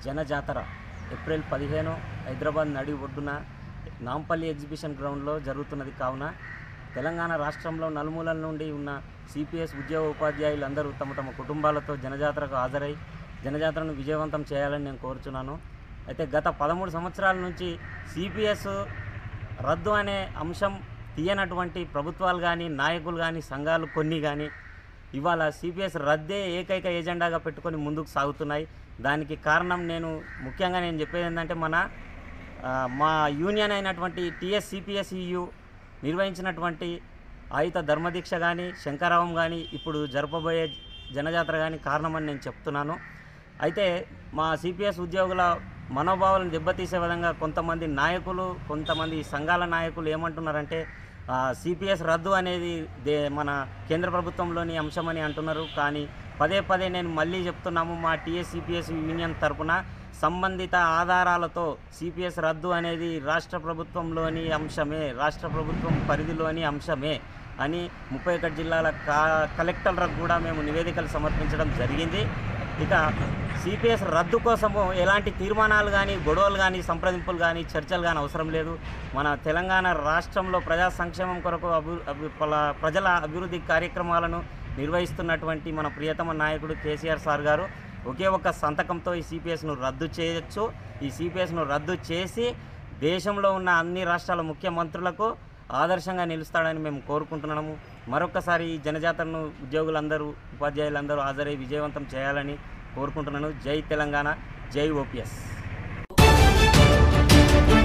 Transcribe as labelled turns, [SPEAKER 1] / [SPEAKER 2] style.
[SPEAKER 1] జనజాతర April పదిహేను హైదరాబాద్ నడి ఒడ్డున నాంపల్లి ఎగ్జిబిషన్ గ్రౌండ్లో జరుగుతున్నది కావున తెలంగాణ రాష్ట్రంలో నలుమూలల నుండి ఉన్న సిపిఎస్ ఉద్యోగ ఉపాధ్యాయులు అందరూ తమ తమ కుటుంబాలతో జనజాతరకు హాజరై జనజాతరను విజయవంతం చేయాలని నేను కోరుచున్నాను అయితే గత పదమూడు సంవత్సరాల నుంచి సిపిఎస్ రద్దు అనే అంశం తీయనటువంటి ప్రభుత్వాలు కానీ నాయకులు కానీ సంఘాలు కొన్ని కానీ ఇవాళ సిపిఎస్ రద్దే ఏకైక ఎజెండాగా పెట్టుకొని ముందుకు సాగుతున్నాయి దానికి కారణం నేను ముఖ్యంగా నేను చెప్పేది ఏంటంటే మన ఆ, మా యూనియన్ అయినటువంటి టిఎస్ సిపిఎస్ఈయు నిర్వహించినటువంటి ఆయుత ధర్మదీక్ష కానీ శంకరావం కానీ ఇప్పుడు జరపబోయే జనజాతర కానీ కారణమని నేను చెప్తున్నాను అయితే మా సిపిఎస్ ఉద్యోగుల మనోభావాలను దెబ్బతీసే విధంగా కొంతమంది నాయకులు కొంతమంది సంఘాల నాయకులు ఏమంటున్నారంటే సిపిఎస్ రద్దు అనేది దే మన కేంద్ర ప్రభుత్వంలోని అంశమని అంటున్నారు కానీ పదే పదే నేను మళ్ళీ చెప్తున్నాము మా టీఎస్ సిపిఎస్ యూనియన్ తరపున సంబంధిత ఆధారాలతో సిపిఎస్ రద్దు అనేది రాష్ట్ర ప్రభుత్వంలోని అంశమే రాష్ట్ర ప్రభుత్వం పరిధిలోని అంశమే అని ముప్పై ఒకటి జిల్లాల కా కలెక్టర్లకు కూడా మేము నివేదికలు సమర్పించడం జరిగింది ఇక సిపిఎస్ రద్దు కోసము ఎలాంటి తీర్మానాలు కానీ గొడవలు కానీ సంప్రదింపులు కానీ చర్చలు కానీ అవసరం లేదు మన తెలంగాణ రాష్ట్రంలో ప్రజా సంక్షేమం కొరకు అభి అభి పల- ప్రజల అభివృద్ధి కార్యక్రమాలను నిర్వహిస్తున్నటువంటి మన ప్రియతమ నాయకుడు కేసీఆర్ సార్ గారు ఒకే ఒక్క సంతకంతో ఈ సిపిఎస్ను రద్దు చేయొచ్చు ఈ సిపిఎస్ను రద్దు చేసి దేశంలో ఉన్న అన్ని రాష్ట్రాల ముఖ్యమంత్రులకు ఆదర్శంగా నిలుస్తాడని మేము కోరుకుంటున్నాము మరొకసారి ఈ జనజాతరను ఉద్యోగులందరూ ఉపాధ్యాయులందరూ హాజరై విజయవంతం చేయాలని కోరుకుంటున్నాను జై తెలంగాణ జై ఓపీఎస్